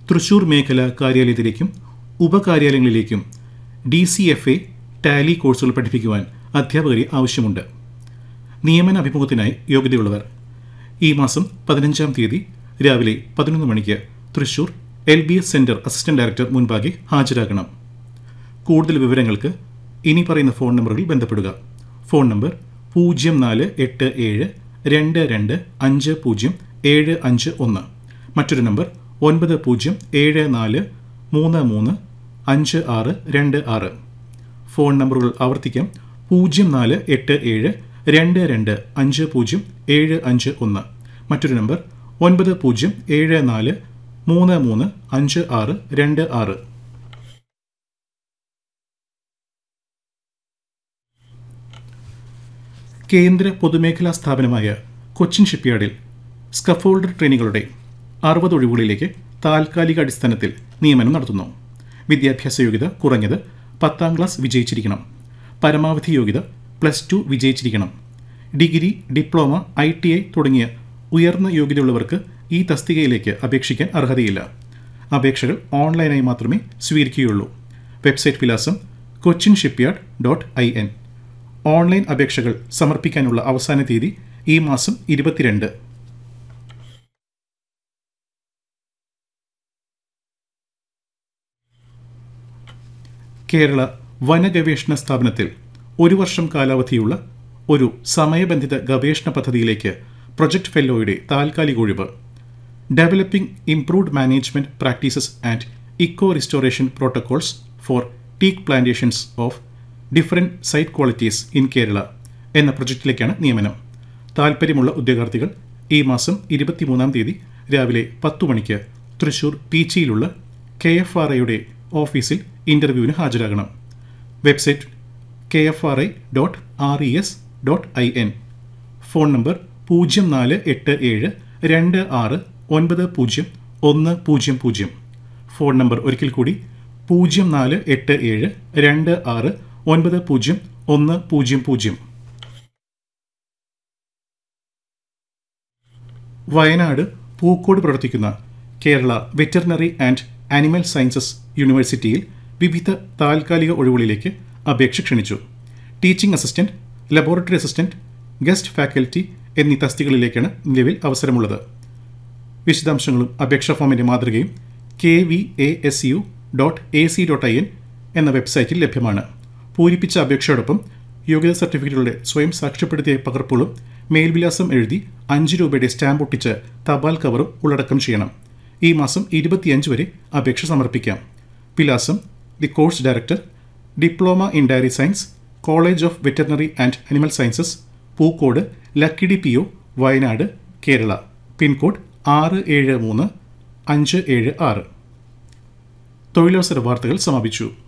തൃശൂർ മേഖല കാര്യാലയത്തിലേക്കും ഉപകാര്യാലയങ്ങളിലേക്കും D C F A tally കോഴ്സുകൾ പഠിപ്പിക്കുവാൻ അധ്യാപകരെ ആവശ്യമുണ്ട് നിയമന അഭിമുഖത്തിനായി യോഗ്യതയുള്ളവർ ഈ മാസം പതിനഞ്ചാം തീയതി രാവിലെ പതിനൊന്ന് മണിക്ക് Thrissur L B S centre assistant director മുൻപാകെ ഹാജരാകണം കൂടുതൽ വിവരങ്ങൾക്ക് ഇനി പറയുന്ന ഫോൺ നമ്പറുകളിൽ ബന്ധപ്പെടുക ഫോൺ നമ്പർ പൂജ്യം നാല് എട്ട് ഏഴ് രണ്ട് രണ്ട് അഞ്ച് പൂജ്യം ഏഴ് അഞ്ച് ഒന്ന് മറ്റൊരു നമ്പർ ഒൻപത് പൂജ്യം ഏഴ് നാല് മൂന്ന് മൂന്ന് അഞ്ച് ആറ് രണ്ട് ആറ് ഫോൺ നമ്പറുകൾ ആവർത്തിക്കാം പൂജ്യം നാല് എട്ട് ഏഴ് രണ്ട് രണ്ട് അഞ്ച് പൂജ്യം ഏഴ് അഞ്ച് ഒന്ന് മറ്റൊരു നമ്പർ ഒൻപത് പൂജ്യം ഏഴ് നാല് മൂന്ന് മൂന്ന് അഞ്ച് ആറ് രണ്ട് ആറ് കേന്ദ്ര പൊതുമേഖലാ സ്ഥാപനമായ കൊച്ചിൻ ഷിപ്പ്യാർഡിൽ സ്കഫോൾഡർ ട്രെയിനികളുടെ അറുപത് ഒഴിവുകളിലേക്ക് താൽക്കാലിക അടിസ്ഥാനത്തിൽ നിയമനം നടത്തുന്നു വിദ്യാഭ്യാസ യോഗ്യത കുറഞ്ഞത് പത്താം ക്ലാസ് വിജയിച്ചിരിക്കണം പരമാവധി യോഗ്യത പ്ലസ് ടു വിജയിച്ചിരിക്കണം degree diploma I T I തുടങ്ങിയ ഉയർന്ന യോഗ്യതയുള്ളവർക്ക് ഈ തസ്തികയിലേക്ക് അപേക്ഷിക്കാൻ അർഹതയില്ല അപേക്ഷകൾ ഓൺലൈനായി മാത്രമേ സ്വീകരിക്കുകയുള്ളൂ വെബ്സൈറ്റ് വിലാസം Cochin shipyard dot I N online അപേക്ഷകൾ സമർപ്പിക്കാനുള്ള അവസാന തീയതി ഈ മാസം ഇരുപത്തിരണ്ട് കേരള വനഗവേഷണ സ്ഥാപനത്തിൽ ഒരു വർഷം കാലാവധിയുള്ള ഒരു സമയബന്ധിത ഗവേഷണ പദ്ധതിയിലേക്ക് പ്രൊജക്ട് ഫെല്ലോയുടെ താൽക്കാലിക ഒഴിവ് developing improved management practices and eco restoration protocols for teak plantations of different site qualities in Kerala എന്ന പ്രൊജക്റ്റിലേക്കാണ് നിയമനം താൽപ്പര്യമുള്ള ഉദ്യോഗാർത്ഥികൾ ഈ മാസം ഇരുപത്തിമൂന്നാം തീയതി രാവിലെ പത്തു മണിക്ക് തൃശൂർ പീച്ചിയിലുള്ള കെ എഫ് ആർ ഐയുടെ ഓഫീസിൽ ഇൻ്റർവ്യൂവിന് ഹാജരാകണം website K F R I dot R E S dot I N phone number പൂജ്യം നാല് എട്ട് ഏഴ് രണ്ട് ആറ് ഒൻപത് പൂജ്യം ഒന്ന് പൂജ്യം പൂജ്യം ഫോൺ നമ്പർ ഒരിക്കൽ കൂടി പൂജ്യം നാല് എട്ട് ഏഴ് രണ്ട് ആറ് ഒൻപത് പൂജ്യം ഒന്ന് പൂജ്യം പൂജ്യം വയനാട് പൂക്കോട് പ്രവർത്തിക്കുന്ന Kerala veterinary and animal sciences യൂണിവേഴ്സിറ്റിയിൽ വിവിധ താൽക്കാലിക ഒഴിവുകളിലേക്ക് അപേക്ഷ ക്ഷണിച്ചു teaching assistant laboratory assistant guest faculty എന്നീ തസ്തികളിലേക്കാണ് നിലവിൽ അവസരമുള്ളത് വിശദാംശങ്ങളും അപേക്ഷാ ഫോമിന്റെ മാതൃകയും K V A S U dot A C dot I N എന്ന വെബ്സൈറ്റിൽ ലഭ്യമാണ് പൂരിപ്പിച്ച അപേക്ഷയോടൊപ്പം യോഗ്യതാ സർട്ടിഫിക്കറ്റുകളുടെ സ്വയം സാക്ഷ്യപ്പെടുത്തിയ പകർപ്പുകളും മേൽവിലാസം എഴുതി അഞ്ച് രൂപയുടെ സ്റ്റാമ്പ് ഒട്ടിച്ച് തപാൽ കവറും ഉള്ളടക്കം ചെയ്യണം ഈ മാസം ഇരുപത്തിയഞ്ച് വരെ അപേക്ഷ സമർപ്പിക്കാം വിലാസം the course director diploma in dairy science college of veterinary and animal sciences Pookode Lakkidi P O Wayanad Kerala pincode ആറ് ഏഴ് മൂന്ന് അഞ്ച് ഏഴ് ആറ് തൊഴിലവസര വാർത്തകൾ സമാപിച്ചു